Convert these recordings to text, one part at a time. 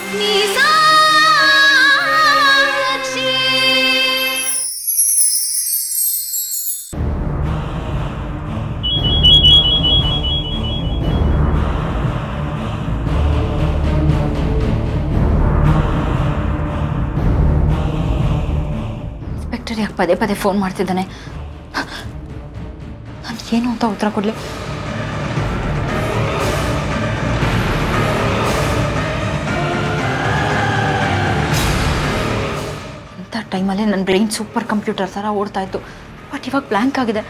Inspector ಯಾಕೆ ಪದೇ ಪದೇ ಫೋನ್ ಮಾಡ್ತಿದ್ದಾನೆ ನಾನು ಏನು ಅಂತ ಉತ್ತರ ಕೊಡಲಿ ಇಂಥ ಟೈಮಲ್ಲಿ ನನ್ನ ಬ್ರೈನ್ ಸೂಪರ್ ಕಂಪ್ಯೂಟರ್ ಥರ ಓಡ್ತಾ ಇತ್ತು ಬಟ್ ಇವಾಗ ಬ್ಲ್ಯಾಂಕ್ ಆಗಿದೆ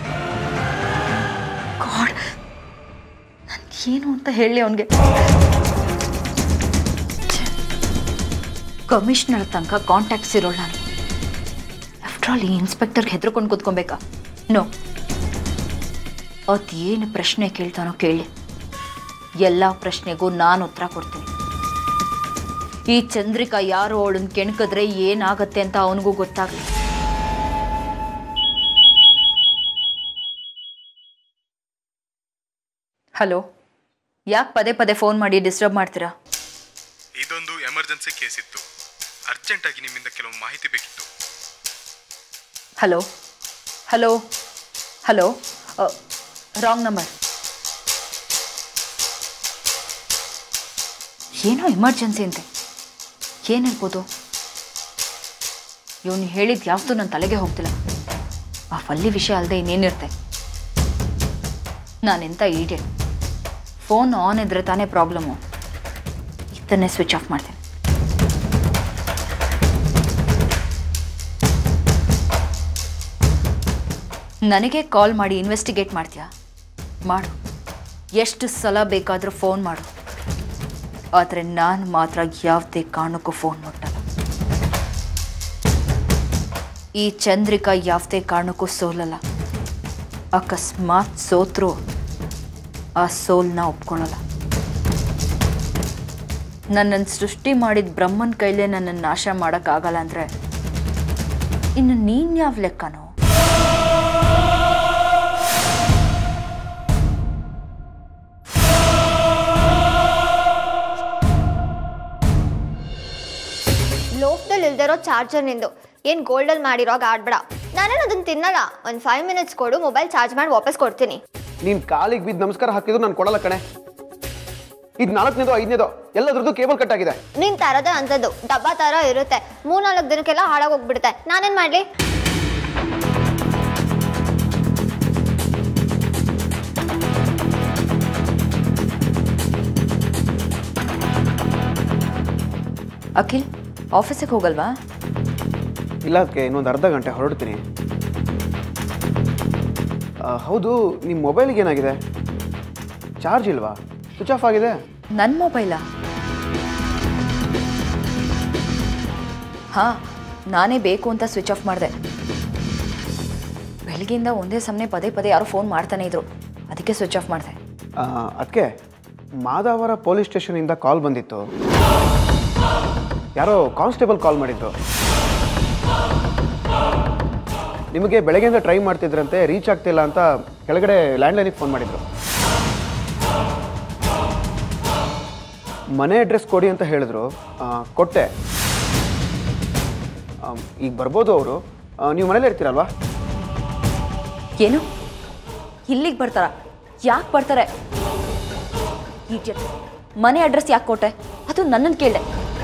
ಗಾಡ್ ನಾನು ಏನು ಅಂತ ಹೇಳಿ ಅವನಿಗೆ ಕಮಿಷನರ್ ತನಕ ಕಾಂಟ್ಯಾಕ್ಟ್ಸ್ ಇರೋಳು ನಾನು ಆಫ್ಟರ್ ಆಲ್ ಈ ಇನ್ಸ್ಪೆಕ್ಟರ್ಗೆ ಹೆದರ್ಕೊಂಡು ಕೂತ್ಕೊಬೇಕಾ ನೋ ಅದೇನು ಪ್ರಶ್ನೆ ಕೇಳ್ತಾನೋ ಕೇಳಿ ಎಲ್ಲ ಪ್ರಶ್ನೆಗೂ ನಾನು ಉತ್ತರ ಕೊಡ್ತೀನಿ ಈ ಚಂದ್ರಿಕಾ ಯಾರು ಅವಳನ್ನ ಕೆಣಕಿದ್ರೆ ಏನಾಗತ್ತೆ ಅಂತ ಅವನಿಗೂ ಗೊತ್ತಾಗಲಿ ಹಲೋ ಯಾಕೆ ಪದೇ ಪದೇ ಫೋನ್ ಮಾಡಿ ಡಿಸ್ಟರ್ಬ್ ಮಾಡ್ತೀರಾ ಇದೊಂದು ಎಮರ್ಜೆನ್ಸಿ ಕೇಸ್ ಇತ್ತು ಅರ್ಜೆಂಟಾಗಿ ನಿಮ್ಮಿಂದ ಕೆಲವು ಮಾಹಿತಿ ಬೇಕಿತ್ತು hello hello hello wrong number ಏನೋ ಎಮರ್ಜೆನ್ಸಿ ಅಂತೆ ಏನಿರ್ಬೋದು ಇವನು ಹೇಳಿದ ಯಾವುದು ನನ್ನ ತಲೆಗೆ ಹೋಗ್ತಿಲ್ಲ ಆ ಫಲ್ಲಿ ವಿಷಯ ಅಲ್ಲದೆ ಇನ್ನೇನಿರುತ್ತೆ ನಾನೆಂಥ ಈಡಿಯಟ್ ಫೋನ್ ಆನ್ ಇದ್ರೆ ತಾನೇ ಪ್ರಾಬ್ಲಮ್ಮು ಇದನ್ನೇ ಸ್ವಿಚ್ ಆಫ್ ಮಾಡ್ತೀನಿ ನನಗೆ ಕಾಲ್ ಮಾಡಿ ಇನ್ವೆಸ್ಟಿಗೇಟ್ ಮಾಡ್ತೀಯಾ ಮಾಡು ಎಷ್ಟು ಸಲ ಬೇಕಾದರೂ ಫೋನ್ ಮಾಡು ಆದರೆ ನಾನು ಮಾತ್ರ ಯಾವುದೇ ಕಾರಣಕ್ಕೂ ಫೋನ್ ಮುಟ್ಟಲ್ಲ ಈ ಚಂದ್ರಿಕಾ ಯಾವುದೇ ಕಾರಣಕ್ಕೂ ಸೋಲಲ್ಲ ಅಕಸ್ಮಾತ್ ಸೋತ್ರು ಆ ಸೋಲ್ನ ಒಪ್ಕೊಳ್ಳಲ್ಲ ನನ್ನನ್ನು ಸೃಷ್ಟಿ ಮಾಡಿದ ಬ್ರಹ್ಮನ ಕೈಲೇ ನನ್ನನ್ನು ನಾಶ ಮಾಡೋಕ್ಕಾಗಲ್ಲ ಅಂದರೆ ಇನ್ನು ನೀನು ಯಾವ ಲೆಕ್ಕನೋ ಲೋಕದಲ್ಲಿ ಇಲ್ದಿರೋ ಚಾರ್ಜರ್ ನಿಂದು ಏನು ಗೋಲ್ಡಲ್ಲಿ ಮಾಡಿರೋ ಆಡ್ಬೇಡ ನಾನೇನು ಅದನ್ನ ತಿನ್ನಲ್ಲ ಒಂದು ಫೈವ್ ಮಿನಿಟ್ಸ್ ಕೊಡು ಮೊಬೈಲ್ ಚಾರ್ಜ್ ಮಾಡಿ ವಾಪಸ್ ಕೊಡ್ತೀನಿ ನೀನ್ ಕಾಲಿಗೆ ಬಿದ್ದು ನಮಸ್ಕಾರ ಹಾಕಿದ್ರು ನಾನು ಕೊಡಲ್ಲ ಕಣೆ ಇದು ನಾಲ್ಕನೇದು ಐದನೇದು ಎಲ್ಲದ್ರದ್ದು ಕೇಬಲ್ ಕಟ್ ಆಗಿದೆ ನಿನ್ ತರದೇ ಅಂಥದ್ದು ಡಬ್ಬ ಥರ ಇರುತ್ತೆ ಮೂರ್ನಾಲ್ಕು ದಿನಕ್ಕೆಲ್ಲ ಹಾಳಾಗೋಗ್ಬಿಡುತ್ತೆ ನಾನೇನು ಮಾಡಲಿ ಅಖಿಲ್ ಆಫೀಸಿಗೆ ಹೋಗಲ್ವಾ ಇಲ್ಲ ಅದಕ್ಕೆ ಇನ್ನೊಂದು ಅರ್ಧ ಗಂಟೆ ಹೊರಡ್ತೀನಿ ಆ, ಹೌದು ನಿಮ್ಮ ಮೊಬೈಲಿಗೆ ಏನಾಗಿದೆ ಚಾರ್ಜ್ ಇಲ್ವಾ ಸ್ವಿಚ್ ಆಫ್ ಆಗಿದೆ ನನ್ನ ಮೊಬೈಲಾ ಹಾಂ ನಾನೇ ಬೇಕು ಅಂತ ಸ್ವಿಚ್ ಆಫ್ ಮಾಡಿದೆ ಬೆಳಗ್ಗೆಯಿಂದ ಒಂದೇ ಸಮನೆ ಪದೇ ಪದೇ ಯಾರೋ ಫೋನ್ ಮಾಡ್ತಾನೆ ಇದ್ರು ಅದಕ್ಕೆ ಸ್ವಿಚ್ ಆಫ್ ಮಾಡಿದೆ ಅದಕ್ಕೆ ಮಾದಾವರ ಪೊಲೀಸ್ ಸ್ಟೇಷನಿಂದ ಕಾಲ್ ಬಂದಿತ್ತು ಯಾರೋ ಕಾನ್ಸ್ಟೇಬಲ್ ಕಾಲ್ ಮಾಡಿದ್ದು ನಿಮಗೆ ಬೆಳಗ್ಗೆಯಿಂದ ಟ್ರೈ ಮಾಡ್ತಿದ್ರಂತೆ ರೀಚ್ ಆಗ್ತಿಲ್ಲ ಅಂತ ಕೆಳಗಡೆ ಲ್ಯಾಂಡ್ಲೈನಿಗೆ ಫೋನ್ ಮಾಡಿದ್ರು ಮನೆ ಅಡ್ರೆಸ್ ಕೊಡಿ ಅಂತ ಹೇಳಿದ್ರು ಆ, ಕೊಟ್ಟೆ ಆ, ಈಗ ಬರ್ಬೋದು ಅವರು ನೀವು ಮನೇಲಿ ಇರ್ತೀರಲ್ವಾ ಏನು ಇಲ್ಲಿಗೆ ಬರ್ತಾರ ಯಾಕೆ ಬರ್ತಾರೆ Idiot. ಮನೆ ಅಡ್ರೆಸ್ ಯಾಕೆ ಕೊಟ್ಟೆ ಅದು ನನ್ನನ್ನು ಕೇಳಿದೆ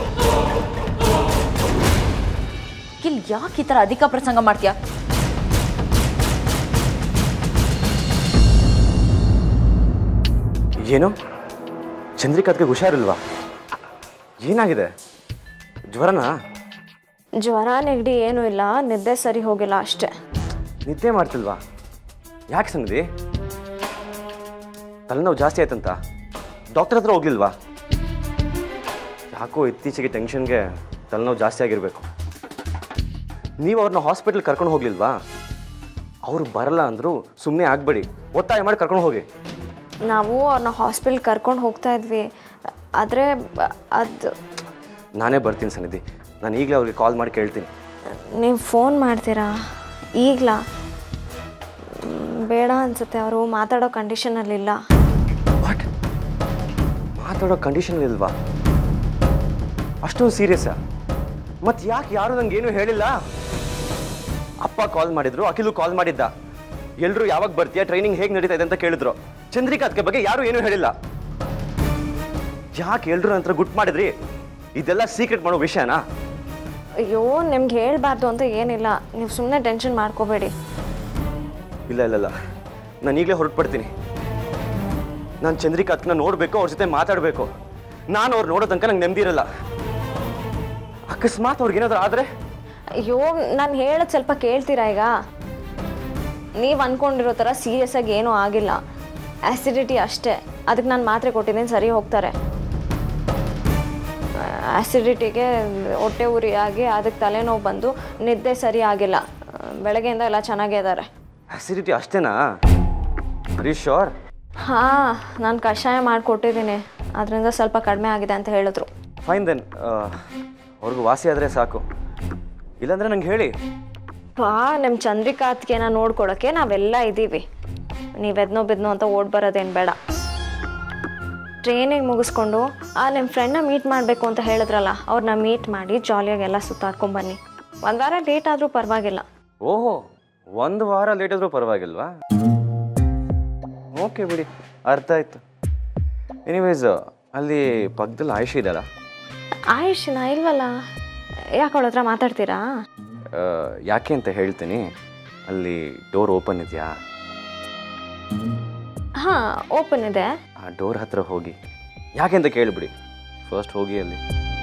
ಇಲ್ಲಿ ಯಾಕೆ ಈ ಥರ ಅಧಿಕ ಪ್ರಸಂಗ ಮಾಡ್ತೀಯಾ ಏನು ಚಂದ್ರಿಕಾತ್ಗೆ ಹುಷಾರಿಲ್ವಾ ಏನಾಗಿದೆ ಜ್ವರನಾ ಜ್ವರ ನೆಗಡಿ ಏನೂ ಇಲ್ಲ ನಿದ್ದೆ ಸರಿ ಹೋಗಿಲ್ಲ ಅಷ್ಟೇ ನಿದ್ದೆ ಮಾಡ್ತಿಲ್ವಾ ಯಾಕೆ ಸಂಗತಿ ತಲೆನೋವು ಜಾಸ್ತಿ ಆಯ್ತಂತ ಡಾಕ್ಟರ್ ಹತ್ರ ಹೋಗ್ಲಿಲ್ವಾ ಯಾಕೋ ಇತ್ತೀಚೆಗೆ ಟೆನ್ಷನ್ಗೆ ತಲೆನೋವು ಜಾಸ್ತಿ ಆಗಿರಬೇಕು ನೀವು ಅವ್ರನ್ನ ಹಾಸ್ಪಿಟ್ಲ್ ಕರ್ಕೊಂಡು ಹೋಗ್ಲಿಲ್ವಾ ಅವ್ರು ಬರಲ್ಲ ಅಂದರು ಸುಮ್ಮನೆ ಆಗಬೇಡಿ ಒತ್ತಾಯ ಮಾಡಿ ಕರ್ಕೊಂಡು ಹೋಗಿ ನಾವು ಅವ್ರನ್ನ ಹಾಸ್ಪಿಟ್ಲ್ ಕರ್ಕೊಂಡು ಹೋಗ್ತಾ ಇದ್ವಿ ಆದರೆ ಅದು ನಾನೇ ಬರ್ತೀನಿ ಸನ್ನಿಧಿ ನಾನು ಈಗಲೇ ಅವ್ರಿಗೆ ಕಾಲ್ ಮಾಡಿ ಕೇಳ್ತೀನಿ ನೀವು ಫೋನ್ ಮಾಡ್ತೀರಾ ಈಗಲಾ ಬೇಡ ಅನ್ಸುತ್ತೆ ಅವರು ಮಾತಾಡೋ ಕಂಡೀಷನಲ್ಲಿಲ್ಲ ವಾಟ್ ಮಾತಾಡೋ ಕಂಡೀಷನ್ ಇಲ್ವಾ ಅಷ್ಟೊಂದು ಸೀರಿಯಸ್ಸಾ ಮತ್ತೆ ಯಾಕೆ ಯಾರು ನಂಗೇನು ಹೇಳಿಲ್ಲ ಅಪ್ಪ ಕಾಲ್ ಮಾಡಿದ್ರು ಅಖಿಲು ಕಾಲ್ ಮಾಡಿದ್ದ ಎಲ್ರು ಯಾವಾಗ ಬರ್ತೀಯಾ ಟ್ರೈನಿಂಗ್ ಹೇಗೆ ನಡೀತಾ ಇದೆ ಅಂತ ಕೇಳಿದ್ರು ಚಂದ್ರಿಕಾತ್ಗೆ ಬಗ್ಗೆ ಯಾರು ಏನೂ ಹೇಳಿಲ್ಲ ಯಾಕೆ ಎಲ್ರು ನಂತರ ಗುಟ್ ಮಾಡಿದ್ರಿ ಇದೆಲ್ಲ ಸೀಕ್ರೆಟ್ ಮಾಡೋ ವಿಷಯನಾ ಅಯ್ಯೋ ನಿಮ್ಗೆ ಹೇಳ್ಬಾರ್ದು ಅಂತ ಏನಿಲ್ಲ ನೀವು ಸುಮ್ಮನೆ ಟೆನ್ಷನ್ ಮಾಡ್ಕೋಬೇಡಿ ಇಲ್ಲ ಇಲ್ಲ ಇಲ್ಲ ನಾನು ಈಗಲೇ ಹೊರಟ್ಬಿಡ್ತೀನಿ ನಾನು ಚಂದ್ರಿಕಾತ್ನ ನೋಡಬೇಕು ಅವ್ರ ಜೊತೆ ಮಾತಾಡಬೇಕು ನಾನು ಅವ್ರು ನೋಡೋ ತನಕ ನಂಗೆ ನೆಮ್ಮದಿ ಇರಲ್ಲ ಅಕಸ್ಮಾತ್ ಅವ್ರಿಗೇನಾದ್ರೂ ಆದರೆ ಅಯ್ಯೋ ನಾನು ಹೇಳೋದು ಸ್ವಲ್ಪ ಕೇಳ್ತೀರಾ ಈಗ ನೀವು ಅಂದ್ಕೊಂಡಿರೋ ಥರ ಸೀರಿಯಸ್ ಆಗಿ ಏನೂ ಆಗಿಲ್ಲ ಆ್ಯಸಿಡಿಟಿ ಅಷ್ಟೇ ಅದಕ್ಕೆ ನಾನು ಮಾತ್ರೆ ಕೊಟ್ಟಿದ್ದೀನಿ ಸರಿ ಹೋಗ್ತಾರೆ ಆ್ಯಸಿಡಿಟಿಗೆ ಹೊಟ್ಟೆ ಉರಿ ಆಗಿ ಅದಕ್ಕೆ ತಲೆನೋವು ಬಂದು ನಿದ್ದೆ ಸರಿ ಆಗಿಲ್ಲ ಬೆಳಗ್ಗೆಯಿಂದ ಎಲ್ಲ ಚೆನ್ನಾಗೇ ಇದ್ದಾರೆ ಅಸಿಡಿಟಿ ಅಷ್ಟೇನಾ ವೆರಿ ಶೋರ್ ಹಾಂ ನಾನು ಕಷಾಯ ಮಾಡಿಕೊಟ್ಟಿದ್ದೀನಿ ಅದರಿಂದ ಸ್ವಲ್ಪ ಕಡಿಮೆ ಆಗಿದೆ ಅಂತ ಹೇಳಿದ್ರು ಫೈನ್ ದೆನ್ ಅವ್ರಿಗೂ ವಾಸಿ ಆದರೆ ಸಾಕು ಇಲ್ಲಾಂದ್ರೆ ನಂಗೆ ಹೇಳಿ ಪಾ ನಿಮ್ಮ ಚಂದ್ರಿಕಾತ್ಗೆನ ನೋಡ್ಕೊಳಕ್ಕೆ ನಾವೆಲ್ಲ ಇದ್ದೀವಿ ನೀವೆದ್ನೋ ಬಿದ್ನೋ ಅಂತ ಓಡ್ ಬರೋದೇನು ಬೇಡ ಟ್ರೈನಿಂಗ್ ಮುಗಿಸ್ಕೊಂಡು ಆ ನಿಮ್ಮ ಫ್ರೆಂಡ್ನ ಮೀಟ್ ಮಾಡಬೇಕು ಅಂತ ಹೇಳಿದ್ರಲ್ಲ ಅವ್ರನ್ನ ಮೀಟ್ ಮಾಡಿ ಜಾಲಿಯಾಗೆಲ್ಲ ಸುತ್ತಾಡ್ಕೊಂಬನ್ನಿ ಒಂದು ವಾರ ಲೇಟ್ ಆದರೂ ಪರವಾಗಿಲ್ಲ ಓಹೋ ಒಂದು ವಾರ ಲೇಟ್ ಆದರೂ ಪರವಾಗಿಲ್ವಾ ಓಕೆ ಬಿಡಿ ಅರ್ಥ ಆಯ್ತು ಎನಿವೇಸ್ ಅಲ್ಲಿ ಪಕ್ಕದಲ್ಲಿ ಆಯುಷ್ ಇದೆಯಲ್ಲ ಆಯುಷ್ನ ಇಲ್ವಲ್ಲ ಯಾಕೆ ಅವಳ ಹತ್ರ ಮಾತಾಡ್ತೀರಾ ಆ, ಯಾಕೆ ಅಂತ ಹೇಳ್ತೀನಿ ಅಲ್ಲಿ ಡೋರ್ ಓಪನ್ ಇದೆಯಾ ಹಾಂ ಓಪನ್ ಇದೆ ಆ ಡೋರ್ ಹತ್ರ ಹೋಗಿ ಯಾಕೆ ಅಂತ ಕೇಳಿಬಿಡಿ ಫಸ್ಟ್ ಹೋಗಿ ಅಲ್ಲಿ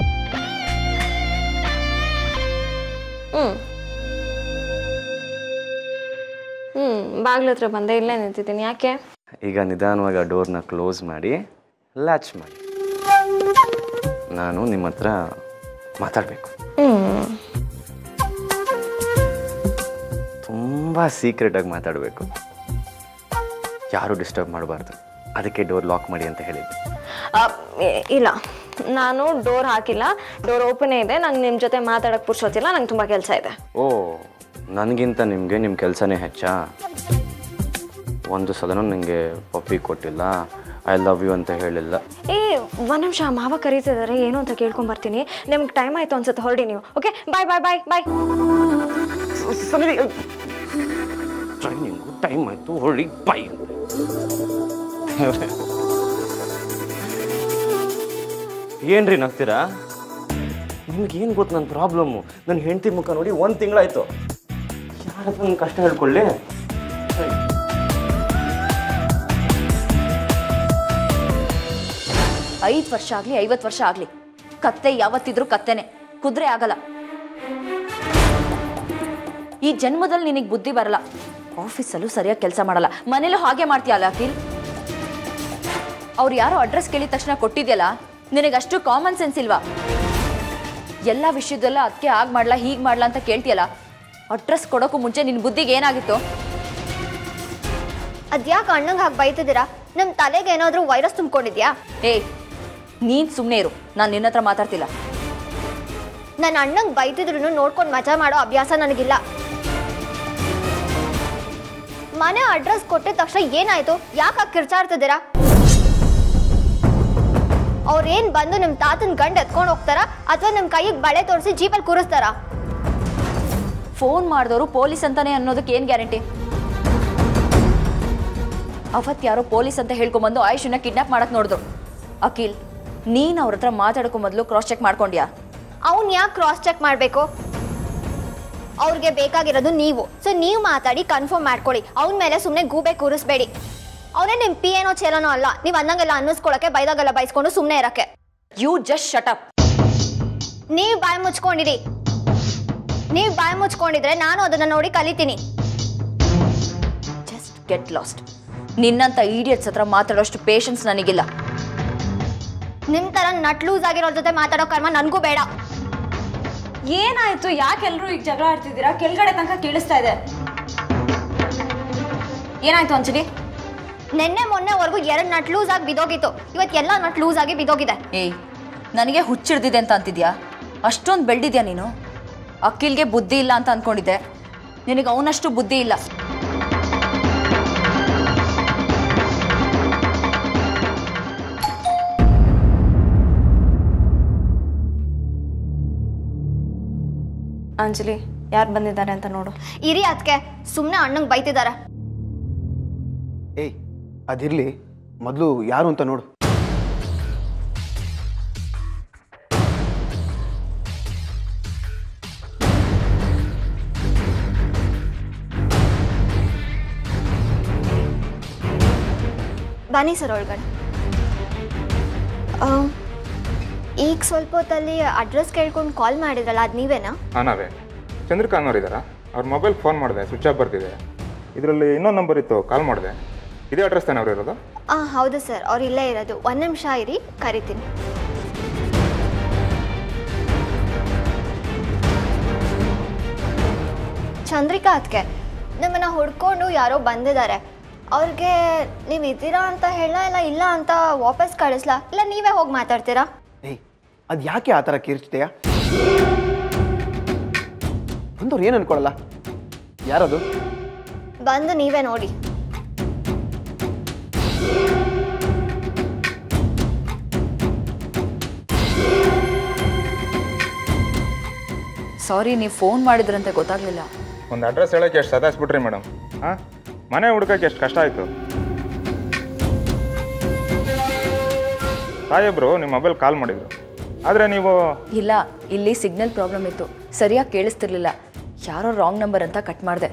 ಹ್ಞೂ ಹ್ಞೂ ಬಾಗ್ಲ ಹತ್ರ ಬಂದೆ ಇಲ್ಲೇ ನಿಂತಿದ್ದೀನಿ ಯಾಕೆ ಈಗ ನಿಧಾನವಾಗಿ ಆ ಡೋರ್ನ ಕ್ಲೋಸ್ ಮಾಡಿ ಲ್ಯಾಚ್ ಮಾಡಿ ನಾನು ನಿಮ್ಮ ಹತ್ರ ಮಾತಾಡಬೇಕು ಹ್ಞೂ ತುಂಬ ಸೀಕ್ರೆಟಾಗಿ ಮಾತಾಡಬೇಕು ಯಾರು ಡಿಸ್ಟರ್ಬ್ ಮಾಡಬಾರ್ದು ಅದಕ್ಕೆ ಡೋರ್ ಲಾಕ್ ಮಾಡಿ ಅಂತ ಹೇಳಿದ್ದೆ ಆ, ಇ- ಇಲ್ಲ ನಾನು ಡೋರ್ ಹಾಕಿಲ್ಲ ಡೋರ್ ಓಪನೇ ಇದೆ ನಂಗೆ ನಿಮ್ಮ ಜೊತೆ ಮಾತಾಡೋಕ್ಕೆ ಪುರ್ಸೋತಿಲ್ಲ ನಂಗೆ ತುಂಬ ಕೆಲಸ ಇದೆ ಓ ನನಗಿಂತ ನಿಮಗೆ ನಿಮ್ಮ ಕೆಲಸನೇ ಹೆಚ್ಚಾ ಒಂದು ಸಲನೂ ನನಗೆ ಪಪ್ಪಿ ಕೊಟ್ಟಿಲ್ಲ ಐ ಲವ್ ಯು ಅಂತ ಹೇಳಿಲ್ಲ ಏ ಒಂದು ನಿಮಿಷ ಮಾವ ಕರೀತಿದ್ದಾರೆ ಏನು ಅಂತ ಕೇಳ್ಕೊಂಬರ್ತೀನಿ ನಿಮ್ಗೆ ಟೈಮ್ ಆಯಿತು ಅನ್ಸುತ್ತೆ ಹೊರಡಿ ನೀವು okay bye bye bye bye training time ಆಯಿತು ಹೊರಡಿ ಬೈ ಏನ್ರಿ ನಗ್ತೀರಾ ನಿಮ್ಗೇನು ಗೊತ್ತು ನನ್ನ ಪ್ರಾಬ್ಲಮ್ಮು ನನ್ನ ಹೆಂಡತಿ ಮುಖ ನೋಡಿ ಒಂದು ತಿಂಗಳಾಯ್ತು ಯಾರ ಹತ್ರ ನನ್ನ ಕಷ್ಟ ಹೇಳ್ಕೊಳ್ಳಿ ಐದು ವರ್ಷ ಆಗಲಿ ಐವತ್ತು ವರ್ಷ ಆಗಲಿ ಕತ್ತೆ ಯಾವತ್ತಿದ್ರೂ ಕತ್ತೆನೆ ಕುದುರೆ ಆಗಲ್ಲ ಈ ಜನ್ಮದಲ್ಲಿ ನಿನಗೆ ಬುದ್ಧಿ ಬರಲ್ಲ ಆಫೀಸಲ್ಲೂ ಸರಿಯಾಗಿ ಕೆಲಸ ಮಾಡಲ್ಲ ಮನೇಲೂ ಹಾಗೆ ಮಾಡ್ತೀಯಲ್ಲ ಅಖಿಲ್ ಅವ್ರು ಯಾರೋ ಅಡ್ರೆಸ್ ಕೇಳಿದ ತಕ್ಷಣ ಕೊಟ್ಟಿದ್ಯಲ್ಲ ನಿನಗಷ್ಟು ಕಾಮನ್ ಸೆನ್ಸ್ ಇಲ್ವಾ ಎಲ್ಲ ವಿಷಯದಲ್ಲ ಅದಕ್ಕೆ ಹಾಗೆ ಮಾಡ್ಲಾ ಹೀಗೆ ಮಾಡ್ಲಾ ಅಂತ ಕೇಳ್ತೀಯಲ್ಲ ಅಡ್ರೆಸ್ ಕೊಡೋಕ್ಕೂ ಮುಂಚೆ ನಿನ್ನ ಬುದ್ಧಿಗೆ ಏನಾಗಿತ್ತು ಅದ್ಯಾಕೆ ಅಣ್ಣಂಗೆ ಹಾಗೆ ಬೈತಿದ್ದೀರಾ ನಮ್ಮ ತಲೆಗೆ ಏನಾದರೂ ವೈರಸ್ ತುಂಬ್ಕೊಂಡಿದ್ಯಾ ಏಯ್ ನೀನು ಸುಮ್ಮನೆ ಇರು ನಾನು ನಿನ್ನ ಹತ್ರ ಮಾತಾಡ್ತಿಲ್ಲ ನನ್ನ ಅಣ್ಣಂಗೆ ಬೈತಿದ್ರು ನೋಡ್ಕೊಂಡು ಮಜಾ ಮಾಡೋ ಅಭ್ಯಾಸ ನನಗಿಲ್ಲ ಮನೆ ಅಡ್ರೆಸ್ ಕೊಟ್ಟಿದ ತಕ್ಷಣ ಏನಾಯ್ತು ಯಾಕೆ ಕಿರ್ಚಾಡ್ತಿದ್ದೀರಾ ಅವ್ರೇನ್ ಬಂದು ನಿಮ್ ತಾತನ ಗಂಡ ಎತ್ಕೊಂಡು ಹೋಗ್ತಾರ ಅಥವಾ ನಿಮ್ ಕೈಗೆ ಬಳೆ ತೋರಿಸಿ ಜೀಪಲ್ಲಿ ಕೂರಿಸ್ತಾರ ಫೋನ್ ಮಾಡಿದವರು ಪೊಲೀಸ್ ಅಂತಾನೆ ಅನ್ನೋದಕ್ಕೆ ಏನು ಗ್ಯಾರಂಟಿ ಅವತ್ತು ಯಾರೋ ಪೊಲೀಸ್ ಅಂತ ಹೇಳ್ಕೊಂಬಂದು ಆಯುಷನ್ನ ಕಿಡ್ನಾಪ್ ಮಾಡಕ್ ನೋಡಿದ್ರು ಅಖಿಲ್ ನೀನು ಅವ್ರ ಹತ್ರ ಮಾತಾಡೋಕ್ಕೂ ಮೊದಲು ಕ್ರಾಸ್ ಚೆಕ್ ಮಾಡ್ಕೊಂಡ್ಯಾ ಅವ್ನ್ ಯಾಕೆ ಕ್ರಾಸ್ ಚೆಕ್ ಮಾಡಬೇಕು ಅವ್ರಿಗೆ ಬೇಕಾಗಿರೋದು ನೀವು ಸೊ ನೀವು ಮಾತಾಡಿ ಕನ್ಫರ್ಮ್ ಮಾಡ್ಕೊಳ್ಳಿ ಅವನ ಮೇಲೆ ಸುಮ್ಮನೆ ಗೂಬೆ ಕೂರಿಸ್ಬೇಡಿ ಅವನೇ ನಿಮ್ ಪಿ ಏನೋ ಚೇಲನೋ ಅಲ್ಲ ನೀವು ಅನ್ನಂಗೆಲ್ಲ ಅನ್ನಿಸ್ಕೊಳಕ್ಕೆ ಬೈದಾಗೆಲ್ಲ ಬೈಸ್ಕೊಂಡು ಸುಮ್ಮನೆ ಇರಕ್ಕೆ ಯು ಜಸ್ಟ್ ಶಟ್ ಅಪ್ ನೀವು ಬಾಯಿ ಮುಚ್ಕೊಂಡಿರಿ ನೀವು ಬಾಯಿ ಮುಚ್ಕೊಂಡಿದ್ರೆ ನಾನು ಅದನ್ನ ನೋಡಿ ಕಲಿತೀನಿ ಜಸ್ಟ್ ಗೆಟ್ ಲಾಸ್ಟ್ ನಿನ್ನಂತ ಈಡಿಯಟ್ಸ್ ಹತ್ರ ಮಾತಾಡೋಷ್ಟು ಪೇಷನ್ಸ್ ನನಗಿಲ್ಲ ನಿಮ್ ತರ ನಟ್ ಲೂಸ್ ಆಗಿರೋ ಜೊತೆ ಮಾತಾಡೋ ಕರ್ಮ ನನಗೂ ಬೇಡ ಏನಾಯ್ತು ಯಾಕೆ ಎಲ್ಲರೂ ಈಗ ಜಗಳ ಆಡ್ತಿದ್ದೀರಾ ಕೆಳಗಡೆ ತನಕ ಕೇಳಿಸ್ತಾ ಇದೆ ಏನಾಯ್ತು ಅಂಜಲಿ ನಿನ್ನೆ ಮೊನ್ನೆವರೆಗೂ ಎರಡು ನಟ್ ಲೂಸ್ ಆಗಿ ಬಿದೋಗಿತ್ತು ಇವತ್ತು ಎಲ್ಲ ನಟ್ ಲೂಸ್ ಆಗಿ ಬಿದೋಗಿದೆ ಏಯ್ ನನಗೆ ಹುಚ್ಚಿಡ್ದಿದೆ ಅಂತ ಅಂತಿದ್ಯಾ ಅಷ್ಟೊಂದು ಬೆಳೆದಿದ್ಯಾ ನೀನು ಅಖಿಲ್ಗೆ ಬುದ್ಧಿ ಇಲ್ಲ ಅಂತ ಅನ್ಕೊಂಡಿದ್ದೆ ನಿನಗೆ ಅವನಷ್ಟು ಬುದ್ಧಿ ಇಲ್ಲ ಅಂಜಲಿ ಯಾರು ಬಂದಿದ್ದಾರೆ ಅಂತ ನೋಡು ಇರಿ ಅದಕ್ಕೆ ಸುಮ್ಮನೆ ಅಣ್ಣಂಗೆ ಬೈತಿದ್ದಾರೆ ಏಯ್ ಅದಿರಲಿ ಮೊದಲು ಯಾರು ಅಂತ ನೋಡು ಬನ್ನಿ ಸರ್ ಒಳಗಡೆ ಆ, ಈಗ ಸ್ವಲ್ಪ ಹೊತ್ತಲ್ಲಿ ಅಡ್ರೆಸ್ ಕೇಳ್ಕೊಂಡು ಕಾಲ್ ಮಾಡಿದ್ರಲ್ಲ ಅದು ನೀವೇನಾ ಹಾಂ ನಾವೇ ಚಂದ್ರಿಕಾ ಅನ್ನೋರು ಇದ್ದಾರಾ ಅವ್ರ ಮೊಬೈಲ್ ಫೋನ್ ಮಾಡಿದೆ ಸ್ವಿಚ್ ಆಫ್ ಬರ್ತಿದೆ ಇದರಲ್ಲಿ ಇನ್ನೊಂದು ನಂಬರ್ ಇತ್ತು ಕಾಲ್ ಮಾಡಿದೆ ಇದೇ ಅಡ್ರೆಸ್ ತಾನೇ ಅವ್ರು ಇರೋದು ಹಾಂ ಹೌದು ಸರ್ ಅವ್ರು ಇಲ್ಲೇ ಇರೋದು ಒಂದು ನಿಮಿಷ ಇರಿ ಕರಿತೀನಿ ಚಂದ್ರಿಕಾ ಅದಕ್ಕೆ ನಿಮ್ಮನ್ನ ಹುಡ್ಕೊಂಡು ಯಾರೋ ಬಂದಿದ್ದಾರೆ ಅವ್ರಿಗೆ ನೀವು ಇದ್ದೀರಾ ಅಂತ ಹೇಳ ಇಲ್ಲ ಇಲ್ಲ ಅಂತ ವಾಪಸ್ ಕಳಿಸ್ಲಾ ಇಲ್ಲ ನೀವೇ ಹೋಗಿ ಮಾತಾಡ್ತೀರಾ ಏಯ್ ಅದು ಯಾಕೆ ಆ ಥರ ಕಿರ್ಚ್ತೀಯ ಬಂದವ್ರು ಏನು ಅನ್ಕೊಳಲ್ಲ ಯಾರದು ಬಂದು ನೀವೇ ನೋಡಿ ಸಾರಿ ನೀವು ಫೋನ್ ಮಾಡಿದ್ರಂತೆ ಗೊತ್ತಾಗ್ಲಿಲ್ಲ ಒಂದು ಅಡ್ರೆಸ್ ಹೇಳೋಕ್ಕೆ ಎಷ್ಟು ಸತಾಯಿಸ್ಬಿಟ್ರಿ ಮೇಡಮ್ ಹಾಂ ಮನೆ ಹುಡ್ಕಕ್ಕೆ ಎಷ್ಟು ಕಷ್ಟ ಆಯಿತು ಸಾಹೇಬ್ರು ನಿಮ್ಮ ಮೊಬೈಲ್ ಕಾಲ್ ಮಾಡಿದರು ಆದರೆ ನೀವು ಇಲ್ಲ ಇಲ್ಲಿ ಸಿಗ್ನಲ್ ಪ್ರಾಬ್ಲಮ್ ಇತ್ತು ಸರಿಯಾಗಿ ಕೇಳಿಸ್ತಿರ್ಲಿಲ್ಲ ಯಾರೋ ರಾಂಗ್ ನಂಬರ್ ಅಂತ ಕಟ್ ಮಾಡಿದೆ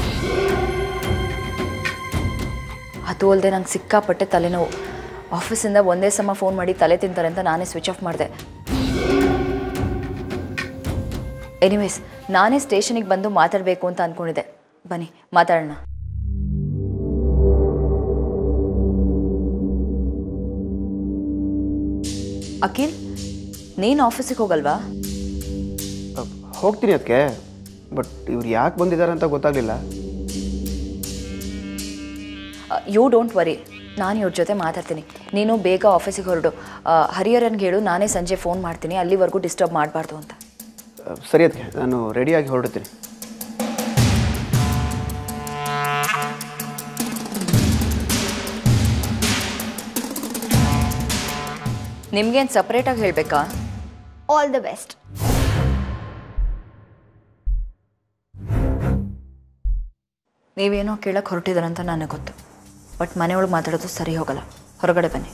ಅದು ಅಲ್ಲದೆ ನಂಗೆ ಸಿಕ್ಕಾಪಟ್ಟೆ ತಲೆನೋವು ಆಫೀಸಿಂದ ಒಂದೇ ಸಮ ಫೋನ್ ಮಾಡಿ ತಲೆ ತಿಂತಾರೆ ಅಂತ ನಾನೇ ಸ್ವಿಚ್ ಆಫ್ ಮಾಡಿದೆ ಎನಿವೇಸ್ ನಾನೇ ಸ್ಟೇಷನಿಗೆ ಬಂದು ಮಾತಾಡಬೇಕು ಅಂತ ಅಂದ್ಕೊಂಡಿದ್ದೆ ಬನ್ನಿ ಮಾತಾಡೋಣ ಅಖಿಲ್ ನೀನು ಆಫೀಸಿಗೆ ಹೋಗಲ್ವಾ ಅಹ್, ಹೋಗ್ತೀನಿ ಅದಕ್ಕೆ ಬಟ್ ಇವ್ರು ಯಾಕೆ ಬಂದಿದ್ದಾರೆ ಅಂತ ಗೊತ್ತಾಗಲಿಲ್ಲ ಯು ಡೋಂಟ್ ವರಿ ನಾನು ಇವ್ರ ಜೊತೆ ಮಾತಾಡ್ತೀನಿ ನೀನು ಬೇಗ ಆಫೀಸಿಗೆ ಹೊರಡು ಹರಿಹರನ್ಗೆ ಹೇಳು ನಾನೇ ಸಂಜೆ ಫೋನ್ ಮಾಡ್ತೀನಿ ಅಲ್ಲಿವರೆಗೂ ಡಿಸ್ಟರ್ಬ್ ಮಾಡಬಾರ್ದು ಅಂತ ಸರಿ ಅದಕ್ಕೆ ನಾನು ರೆಡಿಯಾಗಿ ಹೊರಡ್ತೀನಿ ನಿಮ್ಗೇನು ಸಪ್ರೇಟಾಗಿ ಹೇಳಬೇಕಾ ಆಲ್ ದಿ ಬೆಸ್ಟ್ ನೀವೇನೋ ಕೇಳಕ್ಕೆ ಹೊರಟಿದ್ದೀರಂತ ನನಗೆ ಗೊತ್ತು ಬಟ್ ಮನೆಯೊಳಗೆ ಮಾತಾಡೋದು ಸರಿ ಹೋಗಲ್ಲ ಹೊರಗಡೆ ಬನ್ನಿ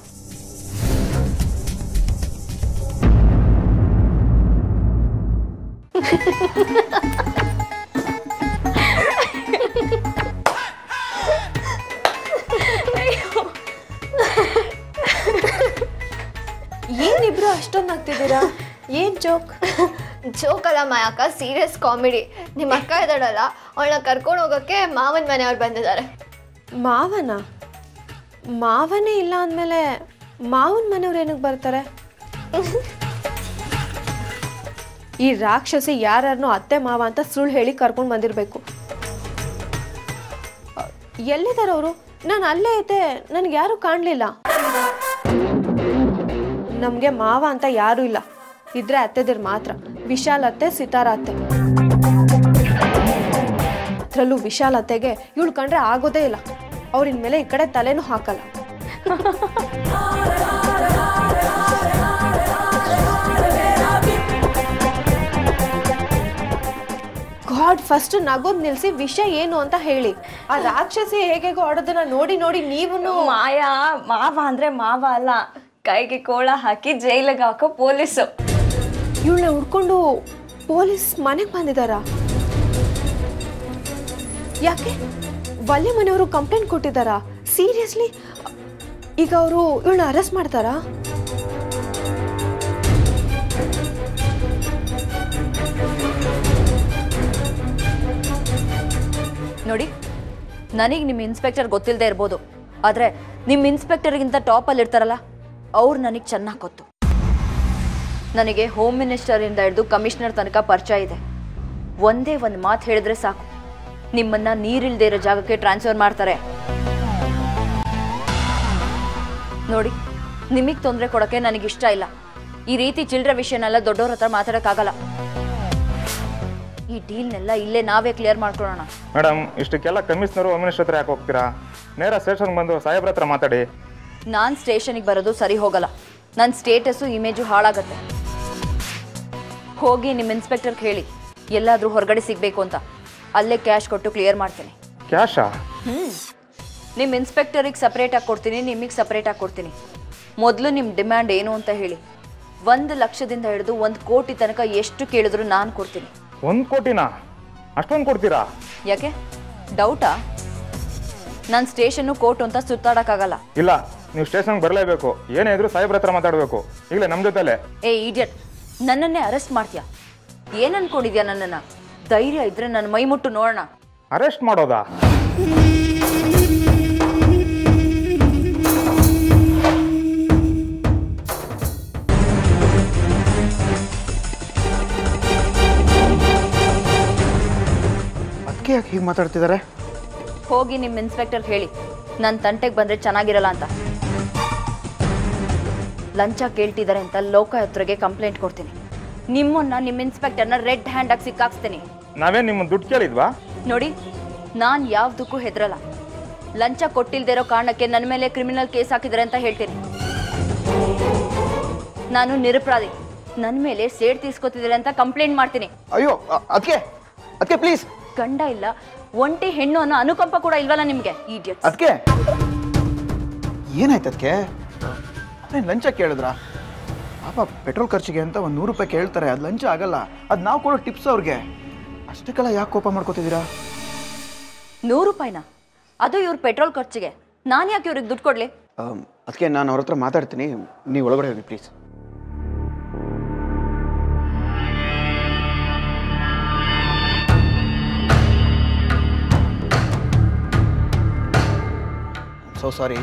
ಏನಿಬ್ರು ಅಷ್ಟೊಂದು ಆಗ್ತಿದ್ದೀರಾ ಏನು ಜೋಕ್ ಜೋಕ್ ಅಲ್ಲ ಮಾ ಅಕ್ಕ ಸೀರಿಯಸ್ ಕಾಮಿಡಿ ನಿಮ್ಮ ಅಕ್ಕ ಇದ್ದಾಳಲ್ಲ ಅವಳನ್ನ ಕರ್ಕೊಂಡು ಹೋಗೋಕ್ಕೆ ಮಾವನ ಮನೆಯವ್ರು ಬಂದಿದ್ದಾರೆ ಮಾವನ ಮಾವನೇ ಇಲ್ಲ ಅಂದಮೇಲೆ ಮಾವನ ಮನೆಯವ್ರು ಏನಕ್ಕೆ ಬರ್ತಾರೆ ಈ ರಾಕ್ಷಸಿ ಯಾರನ್ನೋ ಅತ್ತೆ ಮಾವ ಅಂತ ಸುಳ್ಳು ಹೇಳಿ ಕರ್ಕೊಂಡು ಬಂದಿರಬೇಕು ಎಲ್ಲಿದ್ದಾರೆ ಅವರು ನಾನು ಅಲ್ಲೇ ಐತೆ ನನಗೆ ಯಾರೂ ಕಾಣಲಿಲ್ಲ ನಮಗೆ ಮಾವ ಅಂತ ಯಾರೂ ಇಲ್ಲ ಇದ್ರೆ ಅತ್ತೆದಿರ್ ಮಾತ್ರ ವಿಶಾಲ್ ಅತ್ತೆ ಸಿತಾರ ಅತ್ತೆ ಅದರಲ್ಲೂ ವಿಶಾಲ್ ಅತ್ತೆಗೆ ಇವಳು ಕಂಡ್ರೆ ಆಗೋದೇ ಇಲ್ಲ ಅವ್ರಿನ ಮೇಲೆ ಈ ಕಡೆ ತಲೆನೂ ಹಾಕಲ್ಲ ಗಾಡ್ ಫಸ್ಟ್ ನಗೋದ್ ನಿಲ್ಸಿ ವಿಷಯ ಏನು ಅಂತ ಹೇಳಿ ಆ ರಾಕ್ಷಸಿ ಹೇಗೆ ಆಡೋದನ್ನ ನೋಡಿ ನೋಡಿ ನೀವು ಮಾಯಾ ಮಾವ ಅಂದ್ರೆ ಮಾವ ಅಲ್ಲ ಕೈಗೆ ಕೋಳ ಹಾಕಿ ಜೈಲಿಗೆ ಹಾಕೋ ಪೊಲೀಸು ಇವಳನ್ನ ಹುಡ್ಕೊಂಡು ಪೊಲೀಸ್ ಮನೆಗೆ ಬಂದಿದಾರ ಯಾಕೆ ವಲ್ಯ ಮನೆಯವರು ಕಂಪ್ಲೇಂಟ್ ಕೊಟ್ಟಿದ್ದಾರಾ ಸೀರಿಯಸ್ಲಿ ಈಗ ಅವರು ಇವಳನ್ನ ಅರೆಸ್ಟ್ ಮಾಡ್ತಾರಾ ನೋಡಿ ನನಗೆ ನಿಮ್ಮ ಇನ್ಸ್ಪೆಕ್ಟರ್ ಗೊತ್ತಿಲ್ಲದೆ ಇರ್ಬೋದು ಆದರೆ ನಿಮ್ಮ ಇನ್ಸ್ಪೆಕ್ಟರ್ಗಿಂತ ಟಾಪಲ್ಲಿ ಇರ್ತಾರಲ್ಲ ಅವ್ರು ನನಗೆ ಚೆನ್ನಾಗಿ ಗೊತ್ತು ನನಗೆ ಹೋಮ್ ಮಿನಿಸ್ಟರಿಂದ ಹಿಡಿದು ಕಮಿಷನರ್ ತನಕ ಪರಿಚಯ ಇದೆ ಒಂದೇ ಒಂದು ಮಾತು ಹೇಳಿದ್ರೆ ಸಾಕು ನಿಮ್ಮನ್ನ ನೀರಿಲ್ದೇ ಇರೋ ಜಾಗಕ್ಕೆ ಟ್ರಾನ್ಸ್ಫರ್ ಮಾಡ್ತಾರೆ ನೋಡಿ ನಿಮಗೆ ತೊಂದರೆ ಕೊಡೋಕ್ಕೆ ನನಗಿಷ್ಟ ಇಲ್ಲ ಈ ರೀತಿ ಚಿಲ್ಡ್ರ ವಿಷಯನೆಲ್ಲ ದೊಡ್ಡವ್ರ ಹತ್ರ ಮಾತಾಡೋಕ್ಕಾಗಲ್ಲ ಈ ಡೀಲ್ನೆಲ್ಲ ಇಲ್ಲೇ ನಾವೇ ಕ್ಲಿಯರ್ ಮಾಡ್ಕೊಳ್ಳೋಣ ಮೇಡಮ್ ಇಷ್ಟಕ್ಕೆಲ್ಲ ಕಮಿಷನರು ಹೋಮ್ ಮಿನಿಸ್ಟರ್ ಹತ್ರ ಯಾಕೆ ಹೋಗ್ತೀರಾ ನೇರ ಸ್ಟೇಷನ್ಗೆ ಬಂದು ಸಾಹೇಬ್ರ ಹತ್ರ ಮಾತಾಡಿ ನಾನು ಸ್ಟೇಷನಿಗೆ ಬರೋದು ಸರಿ ಹೋಗಲ್ಲ ನನ್ನ ಸ್ಟೇಟಸ್ಸು ಇಮೇಜು ಹಾಳಾಗತ್ತೆ ಹೋಗಿ ನಿಮ್ಮ ಇನ್ಸ್ಪೆಕ್ಟರ್ಗೆ ಹೇಳಿ ಎಲ್ಲಾದರೂ ಹೊರಗಡೆ ಸಿಗಬೇಕು ಅಂತ ಅಲ್ಲೇ ಕ್ಯಾಶ್ ಕೊಟ್ಟು ಕ್ಲಿಯರ್ ಮಾಡ್ತೀನಿ ಕ್ಯಾಶಾ ನಿಮ್ಮ ಇನ್ಸ್ಪೆಕ್ಟರಿಗೆ ಸಪ್ರೇಟಾಗಿ ಕೊಡ್ತೀನಿ ನಿಮಗೆ ಸಪ್ರೇಟಾಗಿ ಕೊಡ್ತೀನಿ ಮೊದಲು ನಿಮ್ಮ ಡಿಮ್ಯಾಂಡ್ ಏನು ಅಂತ ಹೇಳಿ ಒಂದು ಲಕ್ಷದಿಂದ ಹಿಡಿದು ಒಂದು ಕೋಟಿ ತನಕ ಎಷ್ಟು ಕೇಳಿದ್ರು ನಾನು ಕೊಡ್ತೀನಿ ಒಂದು ಕೋಟಿನಾ ಅಷ್ಟೊಂದು ಕೊಡ್ತೀರಾ ಯಾಕೆ ಡೌಟಾ ನಾನು ಸ್ಟೇಷನ್ನು ಕೋರ್ಟ್ ಅಂತ ಸುತ್ತಾಡೋಕ್ಕಾಗಲ್ಲ ಇಲ್ಲ ನೀವು ಸ್ಟೇಷನ್ಗೆ ಬರಲೇಬೇಕು ಏನೇ ಇದ್ರು ಸಾಹೇಬ್ರ ಹತ್ರ ಮಾತಾಡಬೇಕು ಈಗಲೇ ನಮ್ಮ ಜೊತೆಲೆ ಏ ಇಡಿಯಟ್ ನನ್ನನ್ನೇ ಅರೆಸ್ಟ್ ಮಾಡ್ತೀಯಾ ಏನು ಅನ್ಕೊಂಡಿದ್ಯಾ ನನ್ನನ್ನು ಧೈರ್ಯ ಇದ್ರೆ ನನ್ನ ಮೈ ಮುಟ್ಟು ನೋಡೋಣ ಅರೆಸ್ಟ್ ಮಾಡೋದಾ ಅದಕ್ಕೆ ಯಾಕೆ ಹೀಗೆ ಮಾತಾಡ್ತಿದ್ದಾರೆ ಹೋಗಿ ನಿಮ್ಮ ಇನ್ಸ್ಪೆಕ್ಟರ್ ಹೇಳಿ ನನ್ನ ತಂಟೆಗೆ ಬಂದರೆ ಚೆನ್ನಾಗಿರಲ್ಲ ಅಂತ ಲಂಚ ಕೇಳ್ತಿದ್ದಾರೆ ಅಂತ ಲೋಕಾಯುಕ್ತರಿಗೆ ಕಂಪ್ಲೇಂಟ್ ಕೊಡ್ತೀನಿ ನಿಮ್ಮನ್ನ ನಿಮ್ಮ ಇನ್ಸ್ಪೆಕ್ಟರ್ನ ರೆಡ್ ಹ್ಯಾಂಡಾಗಿ ಸಿಕ್ಕಾಕ್ಸ್ತೀನಿ ನಾವೇನು ನಿಮ್ಮ ದುಡ್ಡು ಕೇಳಿದ್ವಾ ನೋಡಿ ನಾನು ಯಾವುದಕ್ಕೂ ಹೆದರಲ್ಲ ಲಂಚ ಕೊಟ್ಟಿಲ್ದೇ ಇರೋ ಕಾರಣಕ್ಕೆ ನನ್ನ ಮೇಲೆ ಕ್ರಿಮಿನಲ್ ಕೇಸ್ ಹಾಕಿದ್ದಾರೆ ಅಂತ ಹೇಳ್ತೀನಿ ನಾನು ನಿರಪರಾಧಿ ನನ್ನ ಮೇಲೆ ಸೇಡ್ ತೀಸ್ಕೊತಿದ್ದಾರೆ ಅಂತ ಕಂಪ್ಲೇಂಟ್ ಮಾಡ್ತೀನಿ ಅಯ್ಯೋ ಅದಕ್ಕೆ ಅದಕ್ಕೆ ಪ್ಲೀಸ್ ಗಂಡ ಇಲ್ಲ ಒಂಟಿ ಹೆಣ್ಣು ಅನ್ನೋ ಅನುಕಂಪ ಕೂಡ ಇಲ್ವಲ್ಲ ನಿಮಗೆ ಈಡಿಯಟ್ ಅದಕ್ಕೆ ಏನಾಯ್ತು ಅದಕ್ಕೆ ಅವ್ರೇನು ಲಂಚ ಕೇಳಿದ್ರಾ ಪಾಪ ಪೆಟ್ರೋಲ್ ಖರ್ಚಿಗೆ ಅಂತ ಒಂದು ನೂರು ರೂಪಾಯಿ ಕೇಳ್ತಾರೆ ಅದು ಲಂಚ ಆಗಲ್ಲ ಅದು ನಾವು ಕೊಡೋ ಟಿಪ್ಸ್ ಅವ್ರಿಗೆ ಅಷ್ಟಕ್ಕೆಲ್ಲ ಯಾಕೆ ಕೋಪ ಮಾಡ್ಕೋತಿದ್ದೀರಾ ನೂರು ರೂಪಾಯಿನ ಅದು ಇವ್ರ ಪೆಟ್ರೋಲ್ ಖರ್ಚಿಗೆ ನಾನು ಯಾಕೆ ಇವ್ರಿಗೆ ದುಡ್ಡು ಕೊಡ್ಲಿ ಅದಕ್ಕೆ ನಾನು ಅವ್ರ ಹತ್ರ ಮಾತಾಡ್ತೀನಿ ನೀವು ಒಳಗಡೆ ಹೋಗಿ ಪ್ಲೀಸ್ ಸೊ ಸಾರಿ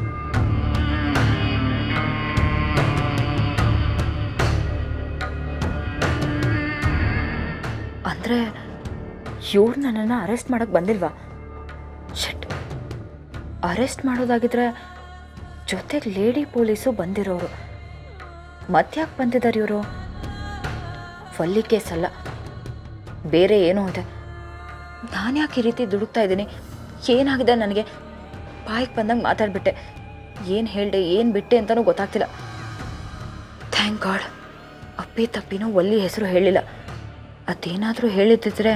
ಅಂದರೆ ಇವ್ರು ನನ್ನನ್ನು ಅರೆಸ್ಟ್ ಮಾಡಕ್ಕೆ ಬಂದಿಲ್ವಾ ಶಟ್ ಅರೆಸ್ಟ್ ಮಾಡೋದಾಗಿದ್ರೆ ಜೊತೆಗೆ ಲೇಡಿ ಪೊಲೀಸು ಬಂದಿರೋರು ಮತ್ತ್ಯಾಕೆ ಬಂದಿದ್ದಾರೆ ಇವರು ಫಲ್ಲಿ ಕೇಸ್ ಅಲ್ಲ ಬೇರೆ ಏನೋ ಇದೆ ನಾನು ಯಾಕೆ ಈ ರೀತಿ ದುಡುಕ್ತಾ ಇದ್ದೀನಿ ಏನಾಗಿದೆ ನನಗೆ ಬಾಯಿಗೆ ಬಂದಂಗೆ ಮಾತಾಡ್ಬಿಟ್ಟೆ ಏನು ಹೇಳ್ದೆ ಏನು ಬಿಟ್ಟೆ ಅಂತಲೂ ಗೊತ್ತಾಗ್ತಿಲ್ಲ ಥ್ಯಾಂಕ್ ಗಾಡ್ ಅಪ್ಪಿ ತಪ್ಪಿನೂ ಒಲ್ಲಿ ಹೆಸರು ಹೇಳಿಲ್ಲ ಅದೇನಾದರೂ ಹೇಳಿದ್ದಿದ್ರೆ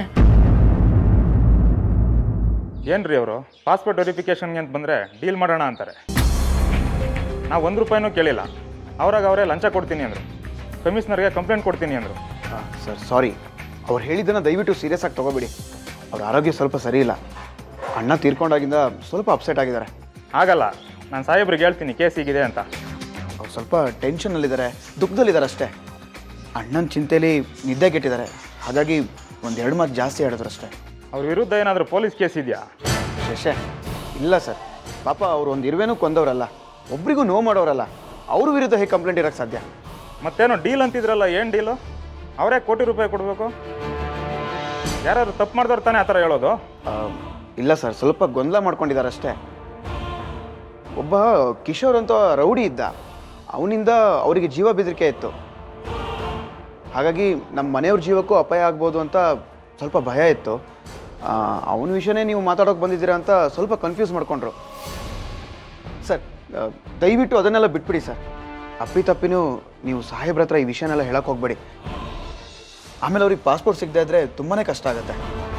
ಏನ್ರಿ ಅವರು ಪಾಸ್ಪೋರ್ಟ್ ವೆರಿಫಿಕೇಷನ್ಗೆ ಅಂತ ಬಂದರೆ ಡೀಲ್ ಮಾಡೋಣ ಅಂತಾರೆ ನಾವು ಒಂದು ರೂಪಾಯಿನೂ ಕೇಳಿಲ್ಲ ಅವ್ರಾಗ ಅವರೇ ಲಂಚ ಕೊಡ್ತೀನಿ ಅಂದರು ಕಮಿಷನರ್ಗೆ ಕಂಪ್ಲೇಂಟ್ ಕೊಡ್ತೀನಿ ಅಂದರು ಸರ್ ಸಾರಿ ಅವ್ರು ಹೇಳಿದ್ದನ್ನು ದಯವಿಟ್ಟು ಸೀರಿಯಸ್ ಆಗಿ ತಗೋಬೇಡಿ ಅವ್ರ ಆರೋಗ್ಯ ಸ್ವಲ್ಪ ಸರಿ ಇಲ್ಲ ಅಣ್ಣ ತೀರ್ಕೊಂಡಾಗಿಂದ ಸ್ವಲ್ಪ ಅಪ್ಸೆಟ್ ಆಗಿದ್ದಾರೆ ಆಗಲ್ಲ ನಾನು ಸಾಹೇಬ್ರಿಗೆ ಹೇಳ್ತೀನಿ ಕೇಸ್ ಹೀಗಿದೆ ಅಂತ ಅವ್ರು ಸ್ವಲ್ಪ ಟೆನ್ಷನಲ್ಲಿದ್ದಾರೆ ದುಃಖದಲ್ಲಿದ್ದಾರೆ ಅಷ್ಟೇ ಅಣ್ಣನ ಚಿಂತೆಲಿ ನಿದ್ದೆ ಕೆಟ್ಟಿದ್ದಾರೆ ಹಾಗಾಗಿ ಒಂದೆರಡು ಮಾತು ಜಾಸ್ತಿ ಹೇಳಿದ್ರು ಅಷ್ಟೇ ಅವ್ರ ವಿರುದ್ಧ ಏನಾದರೂ ಪೊಲೀಸ್ ಕೇಸ್ ಇದೆಯಾ ಶಶೆ ಇಲ್ಲ ಸರ್ ಪಾಪ ಅವ್ರು ಒಂದು ಇರುವೆನೂ ಕೊಂದವರಲ್ಲ ಒಬ್ರಿಗೂ ನೋವು ಮಾಡೋರಲ್ಲ ಅವ್ರ ವಿರುದ್ಧ ಹೇಗೆ ಕಂಪ್ಲೇಂಟ್ ಇರೋಕ್ಕೆ ಸಾಧ್ಯ ಮತ್ತೇನೋ ಡೀಲ್ ಅಂತಿದ್ರಲ್ಲ ಏನು ಡೀಲು ಅವರೇ ಕೋಟಿ ರೂಪಾಯಿ ಕೊಡಬೇಕು ಯಾರಾದ್ರು ತಪ್ಪು ಮಾಡಿದವ್ರು ತಾನೇ ಆ ಥರ ಹೇಳೋದು ಆ, ಇಲ್ಲ ಸರ್ ಸ್ವಲ್ಪ ಗೊಂದಲ ಮಾಡ್ಕೊಂಡಿದ್ದಾರೆ ಅಷ್ಟೇ ಒಬ್ಬ ಕಿಶೋರ್ ಅಂತ ರೌಡಿ ಇದ್ದ ಅವನಿಂದ ಅವರಿಗೆ ಜೀವ ಬೆದರಿಕೆ ಇತ್ತು ಹಾಗಾಗಿ ನಮ್ಮ ಮನೆಯವ್ರ ಜೀವಕ್ಕೂ ಅಪಾಯ ಆಗ್ಬೋದು ಅಂತ ಸ್ವಲ್ಪ ಭಯ ಇತ್ತು ಅವನ ವಿಷಯನೇ ನೀವು ಮಾತಾಡೋಕೆ ಬಂದಿದ್ದೀರಾ ಅಂತ ಸ್ವಲ್ಪ ಕನ್ಫ್ಯೂಸ್ ಮಾಡ್ಕೊಂಡ್ರು ಸರ್ ಆ, ದಯವಿಟ್ಟು ಅದನ್ನೆಲ್ಲ ಬಿಟ್ಬಿಡಿ ಸರ್ ಅಪ್ಪಿ ತಪ್ಪಿನೂ ನೀವು ಸಾಹೇಬ್ರ ಹತ್ರ ಈ ವಿಷಯನೆಲ್ಲ ಹೇಳಕ್ಕೆ ಹೋಗ್ಬೇಡಿ ಆಮೇಲೆ ಅವ್ರಿಗೆ ಪಾಸ್ಪೋರ್ಟ್ ಸಿಗದೆ ಇದ್ರೆ ತುಂಬಾ ಕಷ್ಟ ಆಗುತ್ತೆ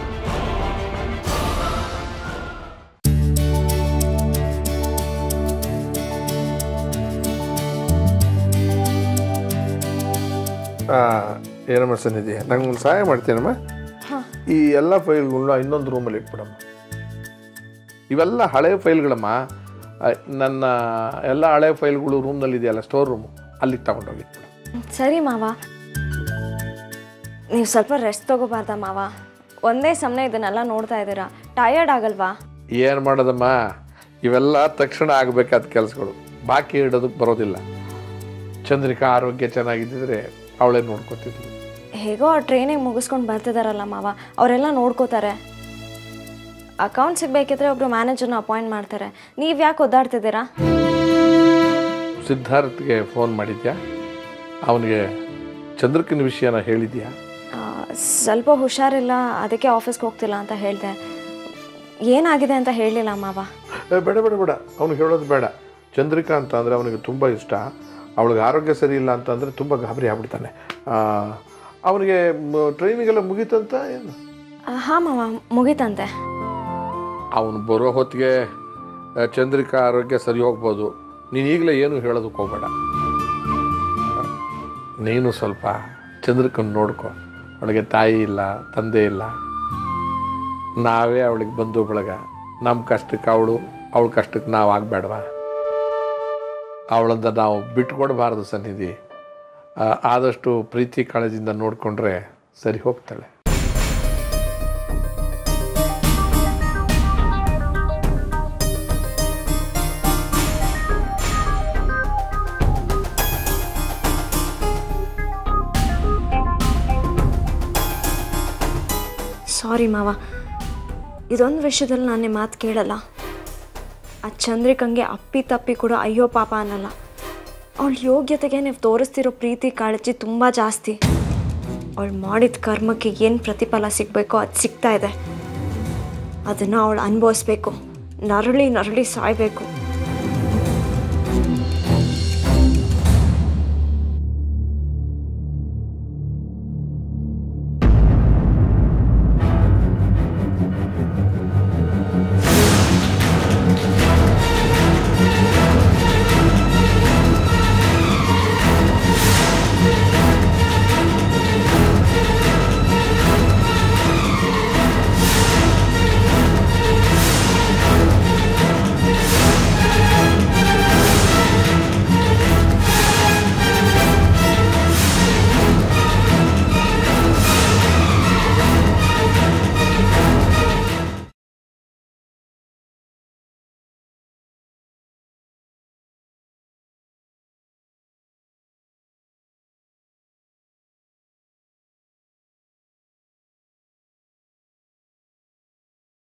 ಏನಮ್ಮ ಸನ್ನಿಧಿ ನಂಗೆ ಒಂದು ಸಹಾಯ ಮಾಡ್ತೀನಮ್ಮ ಈ ಎಲ್ಲ ಫೈಲ್ಗಳನ್ನ ಇನ್ನೊಂದು ರೂಮಲ್ಲಿ ಇಟ್ಬಿಡಮ್ಮ ಇವೆಲ್ಲ ಹಳೆ ಫೈಲ್ಗಳಮ್ಮ ಆ, ನನ್ನ ಎಲ್ಲ ಹಳೆ ಫೈಲ್ಗಳು ರೂಮ್ನಲ್ಲಿ ಇದೆಯಲ್ಲ ಸ್ಟೋರ್ ರೂಮು ಅಲ್ಲಿಗೆ ತಗೊಂಡೋಗಿ ಸರಿ ಮಾವ ನೀವು ಸ್ವಲ್ಪ ರೆಸ್ಟ್ ತಗೋಬಾರ್ದ ಮಾವ ಒಂದೇ ಸಮಯ ಇದನ್ನೆಲ್ಲ ನೋಡ್ತಾ ಇದ್ದೀರಾ ಟಯರ್ಡ್ ಆಗಲ್ವಾ ಏನು ಮಾಡೋದಮ್ಮ ಇವೆಲ್ಲ ತಕ್ಷಣ ಆಗಬೇಕಾದ ಕೆಲಸಗಳು ಬಾಕಿ ಇಡೋದಕ್ಕೆ ಬರೋದಿಲ್ಲ ಚಂದ್ರಿಕಾ ಆರೋಗ್ಯ ಚೆನ್ನಾಗಿದ್ದಿದ್ರೆ ಅವಳೇ ನೋಡ್ಕೊತಿದ್ಲು ಹೇಗೋ ಟ್ರೈನಿಂಗ್ ಮುಗಿಸ್ಕೊಂಡು ಬರ್ತಿದಾರಲ್ಲ ಮಾವ ಅವರೆಲ್ಲ ನೋಡ್ಕೋತಾರೆ ಅಕೌಂಟ್ ಸಿಗ್ಬೇಕಿದ್ರೆ ಒಬ್ರು ಮ್ಯಾನೇಜರ್ನ ಅಪಾಯಿಂಟ್ ಮಾಡ್ತಾರೆ ನೀವು ಯಾಕೆ ಒದ್ದಾಡ್ತಿದ್ದೀರಾ ಸಿದ್ಧಾರ್ಥ್ಗೆ ಫೋನ್ ಮಾಡಿದ್ಯಾ ಅವನಿಗೆ ಚಂದ್ರಕನ ವಿಷಯನ ಹೇಳಿದ್ಯಾ ಆ, ಸ್ವಲ್ಪ ಹುಷಾರಿಲ್ಲ ಅದಕ್ಕೆ ಆಫೀಸ್ಗೆ ಹೋಗ್ತಿಲ್ಲ ಅಂತ ಹೇಳಿದೆ ಏನಾಗಿದೆ ಅಂತ ಹೇಳಲಿಲ್ಲ ಮಾವ ಏ, ಬೇಡ ಬೇಡ ಬೇಡ ಅವ್ನಿಗೆ ಹೇಳೋದು ಬೇಡ ಚಂದ್ರಿಕಾ ಅಂತ ಅಂದರೆ ಅವನಿಗೆ ತುಂಬ ಇಷ್ಟ ಅವಳಿಗೆ ಆರೋಗ್ಯ ಸರಿ ಇಲ್ಲ ಅಂತಂದರೆ ತುಂಬ ಗಾಬರಿ ಆಗ್ಬಿಡ್ತಾನೆ ಆ, ಅವನಿಗೆ ಟ್ರೈನಿಂಗ್ ಎಲ್ಲ ಮುಗೀತಂತ ಏನು ಹಾಂ ಮಾವ ಮುಗೀತಂತೆ ಅವನು ಬರೋ ಹೊತ್ತಿಗೆ ಆ, ಚಂದ್ರಿಕಾ ಆರೋಗ್ಯ ಸರಿ ಹೋಗ್ಬೋದು ನೀನು ಈಗಲೇ ಏನು ಹೇಳೋದಕ್ಕೆ ಹೋಗಬೇಡ ನೀನು ಸ್ವಲ್ಪ ಚಂದ್ರಿಕನ್ ನೋಡ್ಕೊ ಅವಳಿಗೆ ತಾಯಿ ಇಲ್ಲ ತಂದೆ ಇಲ್ಲ ನಾವೇ ಅವಳಿಗೆ ಬಂದು ಬಳಗ ನಮ್ಮ ಕಷ್ಟಕ್ಕೆ ಅವಳು ಅವಳ ಕಷ್ಟಕ್ಕೆ ನಾವು ಆಗಬೇಡವಾ ಅವಳಂದ ನಾವು ಬಿಟ್ಕೊಡ್ಬಾರ್ದು ಸನ್ನಿಧಿ ಆ, ಆದಷ್ಟು ಪ್ರೀತಿ ಕಾಳಜಿಯಿಂದ ನೋಡಿಕೊಂಡ್ರೆ ಸರಿ ಹೋಗ್ತಾಳೆ ಸಾರಿ ಮಾವ ಇದೊಂದು ವಿಷಯದಲ್ಲಿ ನಾನೇ ಮಾತು ಕೇಳಲ್ಲ ಆ ಚಂದ್ರಿಕಂಗೆ ಅಪ್ಪಿ ತಪ್ಪಿ ಕೂಡ ಅಯ್ಯೋ ಪಾಪ ಅನ್ನಲ್ಲ ಅವಳ ಯೋಗ್ಯತೆಗೆ ನೀವು ತೋರಿಸ್ತಿರೋ ಪ್ರೀತಿ ಕಾಳಜಿ ತುಂಬ ಜಾಸ್ತಿ ಅವಳು ಮಾಡಿದ ಕರ್ಮಕ್ಕೆ ಏನು ಪ್ರತಿಫಲ ಸಿಗಬೇಕೋ ಅದು ಸಿಗ್ತಾ ಇದೆ ಅದನ್ನು ಅವಳು ಅನುಭವಿಸ್ಬೇಕು ನರಳಿ ನರಳಿ ಸಾಯಬೇಕು